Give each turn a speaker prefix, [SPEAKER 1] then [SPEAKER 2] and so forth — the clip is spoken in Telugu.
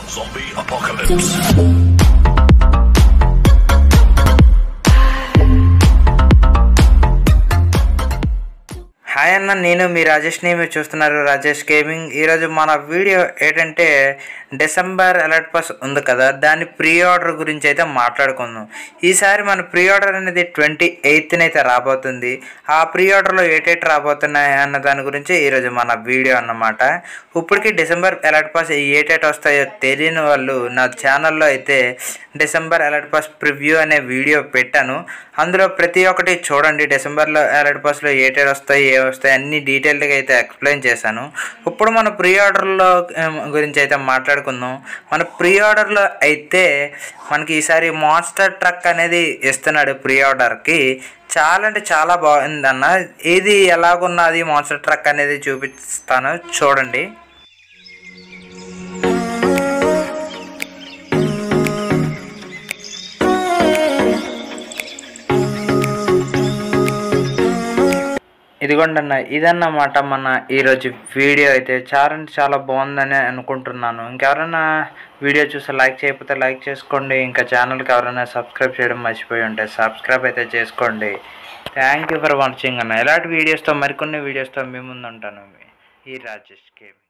[SPEAKER 1] Zombie apocalypse.
[SPEAKER 2] హాయ్ అన్న నేను మీ రాజేష్ని మీరు చూస్తున్నారు రాజేష్ గేమింగ్ ఈరోజు మన వీడియో ఏంటంటే డిసెంబర్ అలర్ట్ పాస్ ఉంది కదా దాని ప్రీ ఆర్డర్ గురించి అయితే మాట్లాడుకుందాం ఈసారి మన ప్రీ ఆర్డర్ అనేది ట్వంటీ ఎయిత్న అయితే రాబోతుంది ఆ ప్రీ ఆర్డర్లో ఏటేటి రాబోతున్నాయి అన్న దాని గురించి ఈరోజు మన వీడియో అన్నమాట ఇప్పటికి డిసెంబర్ అలర్ట్ పాస్ ఏటేటి వస్తాయో తెలియని వాళ్ళు నా ఛానల్లో అయితే డిసెంబర్ అలర్ట్ పాస్ ప్రివ్యూ అనే వీడియో పెట్టాను అందులో ప్రతి ఒక్కటి చూడండి డిసెంబర్లో అలర్ట్ పాస్లో ఏటేటి వస్తాయి ఏ వస్తాయి అన్ని డీటెయిల్డ్గా అయితే ఎక్స్ప్లెయిన్ చేశాను ఇప్పుడు మన ప్రీ ఆర్డర్లో ఏం, గురించి అయితే మాట్లాడుకుందాం మన ప్రీ ఆర్డర్లో అయితే మనకి ఈసారి మాన్స్టర్ ట్రక్ అనేది ఇస్తున్నాడు ప్రీ ఆర్డర్కి చాలా అంటే చాలా బాగుంది అన్న ఇది ఎలాగున్నది మాన్స్టర్ ట్రక్ అనేది చూపిస్తాను చూడండి ఇదిగోండి అన్న ఇదన్నమాట మన ఈరోజు వీడియో అయితే చాలా అంటే చాలా బాగుందని అనుకుంటున్నాను ఇంకెవరైనా వీడియో చూసి లైక్ చేయకపోతే లైక్ చేసుకోండి ఇంకా ఛానల్కి ఎవరైనా సబ్స్క్రైబ్ చేయడం మర్చిపోయి ఉంటే సబ్స్క్రైబ్ అయితే చేసుకోండి థ్యాంక్ యూ ఫర్ వాచింగ్ అన్న ఇలాంటి వీడియోస్తో మరికొన్ని వీడియోస్తో మీ ముందు ఉంటాను ఈ రాజేష్ కేమ్